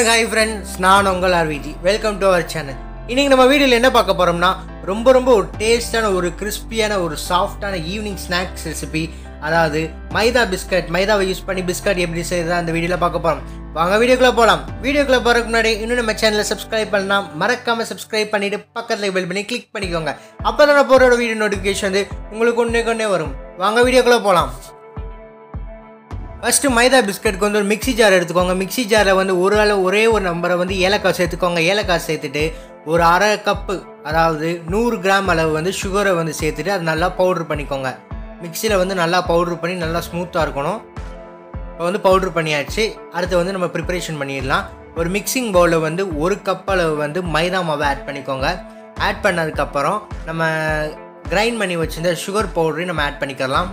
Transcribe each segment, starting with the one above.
வணக்கம் hi friends நான் உங்கள் R V G welcome to our channel இன்றைக்கி நம்ம வீடியோவில் என்ன பார்க்க போகிறோம்னா ரொம்ப ரொம்ப ஒரு டேஸ்டான ஒரு கிறிஸ்பியான ஒரு சாஃப்டான ஈவினிங் ஸ்நாக்ஸ் ரெசிபி அதாவது மைதா பிஸ்கட் மைதாவை யூஸ் பண்ணி பிஸ்கட் எப்படி செய்யறதா அந்த வீடியோவில் பார்க்க போகிறோம் வாங்க வீடியோக்குள்ளே போகலாம் வீடியோக்குள்ளே போகிறதுக்கு முன்னாடி இன்னும் நம்ம சேனலை சப்ஸ்கிரைப் பண்ணலாம் மறக்காமல் சப்ஸ்கிரைப் பண்ணிவிட்டு பக்கத்தில் பெல் பண்ணி கிளிக் பண்ணிக்கோங்க அப்போ தான் நான் போகிற வீடியோ நோட்டிஃபிகேஷன் வந்து உங்களுக்கு ஒன்றே கொண்டே வரும் வாங்க வீடியோக்குள்ளே போகலாம் ஃபஸ்ட்டு மைதா பிஸ்கட்க்கு வந்து ஒரு மிக்ஸி ஜார் எடுத்துக்கோங்க மிக்ஸி ஜாரில் வந்து ஒரு அளவு ஒரே ஒரு நம்பரை வந்து ஏலக்காய் சேர்த்துக்கோங்க ஏலக்காய் சேர்த்துட்டு ஒரு அரை கப்பு அதாவது நூறு கிராம் அளவு வந்து சுகரை வந்து சேர்த்துட்டு அது நல்லா பவுட்ரு பண்ணிக்கோங்க மிக்சியில் வந்து நல்லா பவுட்ரு பண்ணி நல்லா ஸ்மூத்தாக இருக்கணும் இப்போ வந்து பவுட்ரு பண்ணியாச்சு அடுத்து வந்து நம்ம ப்ரிப்பரேஷன் பண்ணிடலாம் ஒரு மிக்சிங் பவுலில் வந்து ஒரு கப் அளவு வந்து மைதா மாவை ஆட் பண்ணிக்கோங்க ஆட் பண்ணதுக்கப்புறம் நம்ம கிரைண்ட் பண்ணி வச்சிருந்த சுகர் பவுடரையும் நம்ம ஆட் பண்ணிக்கலாம்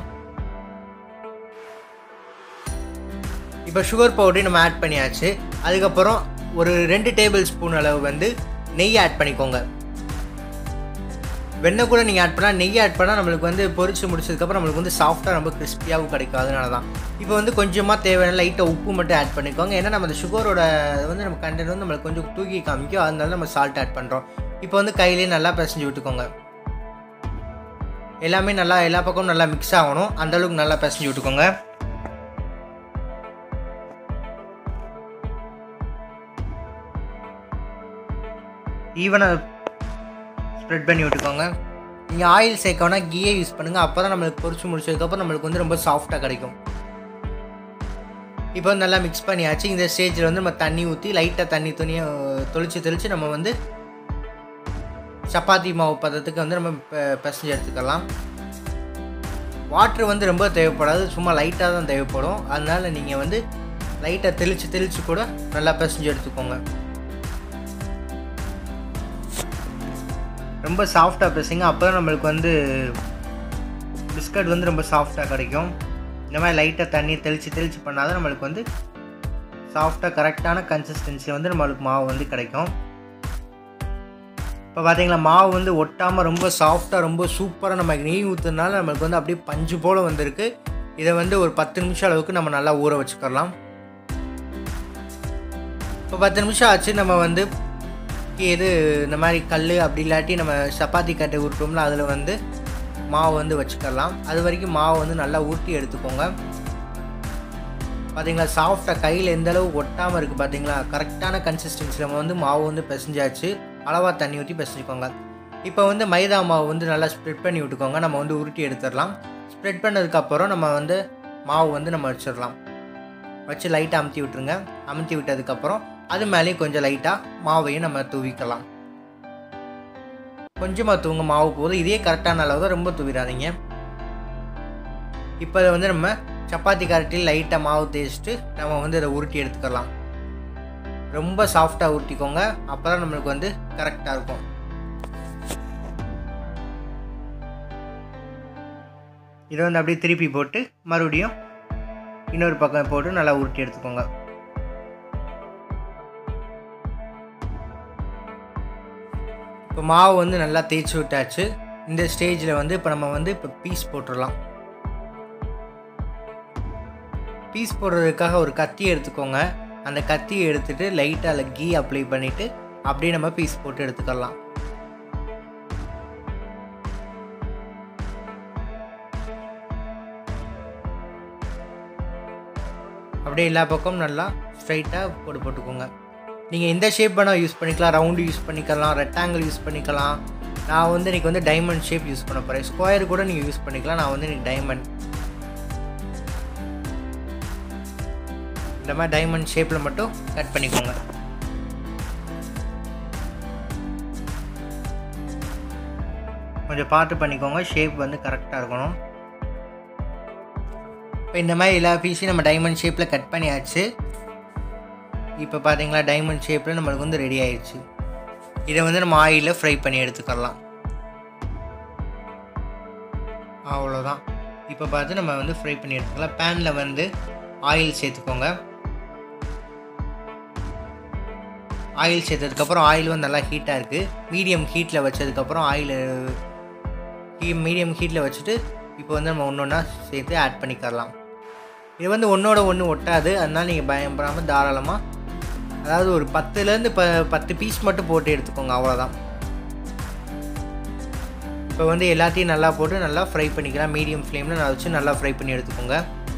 இப்போ சுகர் பவுடரையும் நம்ம ஆட் பண்ணியாச்சு அதுக்கப்புறம் ஒரு ரெண்டு டேபிள் ஸ்பூன் அளவு வந்து நெய் ஆட் பண்ணிக்கோங்க வெண்ணெய் கூட நீங்கள் ஆட் பண்ணால் நெய் ஆட் பண்ணால் நம்மளுக்கு வந்து பொரிச்சு முடிச்சதுக்கப்புறம் நம்மளுக்கு வந்து சாஃப்டாக ரொம்ப கிறிஸ்பியாகவும் கிடைக்கும் அதனால தான் இப்போ வந்து கொஞ்சமாக தேவையான லைட்டாக உப்பு மட்டும் ஆட் பண்ணிக்கோங்க ஏன்னா நம்ம அந்த சுகரோட வந்து நம்ம கண்டென்ட் வந்து நம்மளுக்கு கொஞ்சம் தூக்கி காமிக்கும் அதனால நம்ம சால்ட் ஆட் பண்ணுறோம் இப்போ வந்து கையிலேயே நல்லா பிசைஞ்சு விட்டுக்கோங்க எல்லாமே நல்லா எல்லா பக்கமும் நல்லா மிக்ஸ் ஆகணும் அந்தளவுக்கு நல்லா பிசைஞ்சு விட்டுக்கோங்க ஈவனாக ஸ்ப்ரெட் பண்ணி விட்டுக்கோங்க நீங்கள் ஆயில் சேர்க்கணும்னா கீயை யூஸ் பண்ணுங்கள் அப்போ தான் நம்மளுக்கு பொரிச்சு முடிச்சதுக்கப்புறம் நம்மளுக்கு வந்து ரொம்ப சாஃப்டாக கிடைக்கும் இப்போ வந்து நல்லா மிக்ஸ் பண்ணியாச்சு இந்த ஸ்டேஜில் வந்து நம்ம தண்ணி ஊற்றி லைட்டாக தண்ணி துணியை தொளிச்சு தெளித்து நம்ம வந்து சப்பாத்தி மாவு பதத்துக்கு வந்து நம்ம பிசைஞ்சு எடுத்துக்கலாம் வாட்ரு வந்து ரொம்ப தேவைப்படாது சும்மா லைட்டாக தான் தேவைப்படும் அதனால் நீங்கள் வந்து லைட்டாக தெளித்து தெளித்து கூட நல்லா பிசைஞ்சு எடுத்துக்கோங்க ரொம்ப சாஃப்டாக பேசுங்க அப்போ தான் நம்மளுக்கு வந்து பிஸ்கட் வந்து ரொம்ப சாஃப்டாக கிடைக்கும் இந்த மாதிரி லைட்டாக தண்ணி தெளித்து தெளித்து பண்ணால் தான் நம்மளுக்கு வந்து சாஃப்டாக கரெக்டான கன்சிஸ்டன்சி வந்து நம்மளுக்கு மாவு வந்து கிடைக்கும் இப்போ பார்த்தீங்களா மாவு வந்து ஒட்டாமல் ரொம்ப சாஃப்டாக ரொம்ப சூப்பராக நம்ம நெய் ஊற்றுனால நம்மளுக்கு வந்து அப்படியே பஞ்சு போல் வந்திருக்கு இதை வந்து ஒரு பத்து நிமிஷம் அளவுக்கு நம்ம நல்லா ஊற வச்சுக்கலாம் இப்போ பத்து நிமிஷம் ஆச்சு நம்ம வந்து எது இந்த மாதிரி கல் அப்படி இல்லாட்டி நம்ம சப்பாத்தி கட்டை உருட்டோம்ல அதில் வந்து மாவு வந்து வச்சுக்கலாம் அது வரைக்கும் மாவு வந்து நல்லா ஊட்டி எடுத்துக்கோங்க பார்த்தீங்களா சாஃப்டாக கையில் எந்த அளவு ஒட்டாமல் இருக்குது பார்த்தீங்களா கரெக்டான கன்சிஸ்டன்சியில் நம்ம வந்து மாவு வந்து பிசைஞ்சாச்சு அளவாக தண்ணி ஊற்றி பிசைஞ்சுக்கோங்க இப்போ வந்து மைதா மாவு வந்து நல்லா ஸ்ப்ரெட் பண்ணி விட்டுக்கோங்க நம்ம வந்து உருட்டி எடுத்துடலாம் ஸ்ப்ரெட் பண்ணதுக்கப்புறம் நம்ம வந்து மாவு வந்து நம்ம வச்சிடலாம் வச்சு லைட்டாக அமுத்தி விட்டுருங்க அமுத்தி விட்டதுக்கப்புறம் அது மேலேயும் கொஞ்சம் லைட்டாக மாவையும் நம்ம தூவிக்கலாம் கொஞ்சமாக தூங்க மாவு போதும் இதே கரெக்டான அளவு தான் ரொம்ப தூவிடாதீங்க இப்போ இதை வந்து நம்ம சப்பாத்தி கரட்டில் லைட்டாக மாவு தேய்ச்சிட்டு நம்ம வந்து இதை உருட்டி எடுத்துக்கலாம் ரொம்ப சாஃப்டாக உருட்டிக்கோங்க அப்போ தான் நம்மளுக்கு வந்து கரெக்டாக இருக்கும் இதை வந்து அப்படியே திருப்பி போட்டு மறுபடியும் இன்னொரு பக்கம் போட்டு நல்லா உருட்டி எடுத்துக்கோங்க இப்போ மாவு வந்து நல்லா தேய்ச்சி விட்டாச்சு இந்த ஸ்டேஜில் வந்து இப்போ நம்ம வந்து இப்போ பீஸ் போட்டுடலாம் பீஸ் போடுறதுக்காக ஒரு கத்தி எடுத்துக்கோங்க அந்த கத்தியை எடுத்துகிட்டு லைட்டாக அதில் கீ அப்ளை பண்ணிவிட்டு அப்படியே நம்ம பீஸ் போட்டு எடுத்துக்கலாம் அப்படியே எல்லா பக்கமும் நல்லா ஸ்ட்ரைட்டாக போட்டு போட்டுக்கோங்க நீங்கள் எந்த ஷேப் வேணால் யூஸ் பண்ணிக்கலாம் ரவுண்டு யூஸ் பண்ணிக்கலாம் ரெக்டாங்கிள் யூஸ் பண்ணிக்கலாம் நான் வந்து இன்றைக்கி வந்து டைமண்ட் ஷேப் யூஸ் பண்ண போகிறேன் ஸ்கொயர் கூட நீங்கள் யூஸ் பண்ணிக்கலாம் நான் வந்து இன்றைக்கி டைமண்ட் இந்த மாதிரி டைமண்ட் ஷேப்பில் மட்டும் கட் பண்ணிக்கோங்க கொஞ்சம் பார்த்து பண்ணிக்கோங்க ஷேப் வந்து கரெக்டாக இருக்கணும் இப்போ இந்த மாதிரி எல்லா பீஸையும் நம்ம டைமண்ட் ஷேப்பில் கட் பண்ணியாச்சு இப்போ பார்த்தீங்களா டைமண்ட் ஷேப்பில் நம்மளுக்கு வந்து ரெடி ஆயிடுச்சு இதை வந்து நம்ம ஆயிலில் ஃப்ரை பண்ணி எடுத்துக்கலாம் அவ்வளோதான் இப்போ பார்த்து நம்ம வந்து ஃப்ரை பண்ணி எடுத்துக்கலாம் பேனில் வந்து ஆயில் சேர்த்துக்கோங்க ஆயில் சேர்த்ததுக்கப்புறம் ஆயில் வந்து நல்லா ஹீட்டாக இருக்குது மீடியம் ஹீட்டில் வச்சதுக்கப்புறம் ஆயில் மீடியம் ஹீட்டில் வச்சுட்டு இப்போ வந்து நம்ம ஒன்று ஒன்றா சேர்த்து ஆட் பண்ணிக்கலாம் இது வந்து ஒன்றோட ஒன்று ஒட்டாது அதனால் நீங்கள் பயப்படாமல் தாராளமாக அதாவது ஒரு பத்துலேருந்து ப பத்து பீஸ் மட்டும் போட்டு எடுத்துக்கோங்க அவ்வளோதான் இப்போ வந்து எல்லாத்தையும் நல்லா போட்டு நல்லா ஃப்ரை பண்ணிக்கலாம் மீடியம் ஃப்ளேமில் நான் வச்சு நல்லா ஃப்ரை பண்ணி எடுத்துக்கோங்க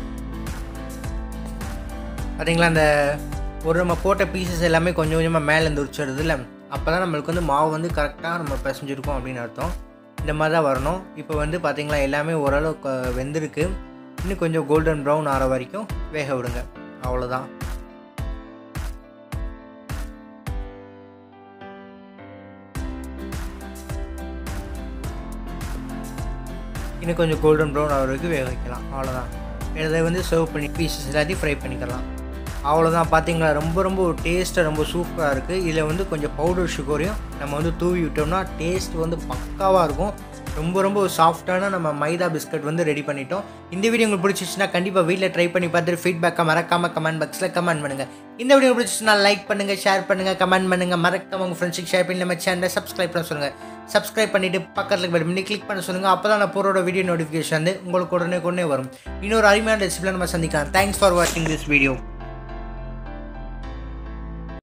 பார்த்தீங்களா அந்த ஒரு நம்ம போட்ட பீசஸ் எல்லாமே கொஞ்சம் கொஞ்சமாக மேலேருந்து உரிச்சிடுது இல்லை அப்போ தான் நம்மளுக்கு வந்து மாவு வந்து கரெக்டாக நம்ம பிசைஞ்சிருக்கோம் அப்படின்னு அர்த்தம் இந்த மாதிரி தான் வரணும் இப்போ வந்து பார்த்திங்களா எல்லாமே ஓரளவுக்கு வெந்திருக்கு இன்னும் கொஞ்சம் கோல்டன் ப்ரௌன் ஆகிற வரைக்கும் வேக விடுங்க அவ்வளோதான் இன்னும் கொஞ்சம் கோல்டன் ப்ரௌன் ஆகிற வரைக்கும் வேக வைக்கலாம் அவ்வளோதான் இதை வந்து சர்வ் பண்ணி பீசஸ் எல்லாத்தையும் ஃப்ரை பண்ணிக்கலாம் அவ்வளோதான் பார்த்தீங்களா ரொம்ப ரொம்ப ஒரு டேஸ்ட்டாக ரொம்ப சூப்பராக இருக்குது இதில் வந்து கொஞ்சம் பவுடர் சுகரையும் நம்ம வந்து தூவி விட்டோம்னா டேஸ்ட் வந்து பக்காவாக இருக்கும் ரொம்ப ரொம்ப ஒரு சாஃப்டான நம்ம மைதா பிஸ்கட் வந்து ரெடி பண்ணிட்டோம் இந்த வீடியோ உங்களுக்கு பிடிச்சிச்சுன்னா கண்டிப்பாக வீட்டில் ட்ரை பண்ணி பார்த்துட்டு ஃபீட்பேக்கை மறக்காமல் கமெண்ட் பாக்ஸில் கமெண்ட் பண்ணுங்கள் இந்த வீடியோ பிடிச்சிச்சுன்னா லைக் பண்ணுங்கள் ஷேர் பண்ணுங்கள் கமெண்ட் பண்ணுங்கள் மறக்காம உங்கள் ஃப்ரெண்ட்ஸுக்கு ஷேர் பண்ணி நம்ம சேனலை சப்ஸ்கிரைப் பண்ண சொல்லுங்கள் சப்ஸ்கிரைப் பண்ணிவிட்டு பக்கத்தில் பெல் பண்ணி கிளிக் பண்ண சொல்லுங்கள் அப்போ தான் நான் போகிறோட வீடியோ நோட்டிஃபிகேஷன் வந்து உங்களுக்கு உடனே கொண்டே வரும் இன்னொரு அருமையான ரெசிபியில் நம்ம சந்திக்கலாம் தேங்க்ஸ் ஃபார் வாட்சிங் திஸ் வீடியோ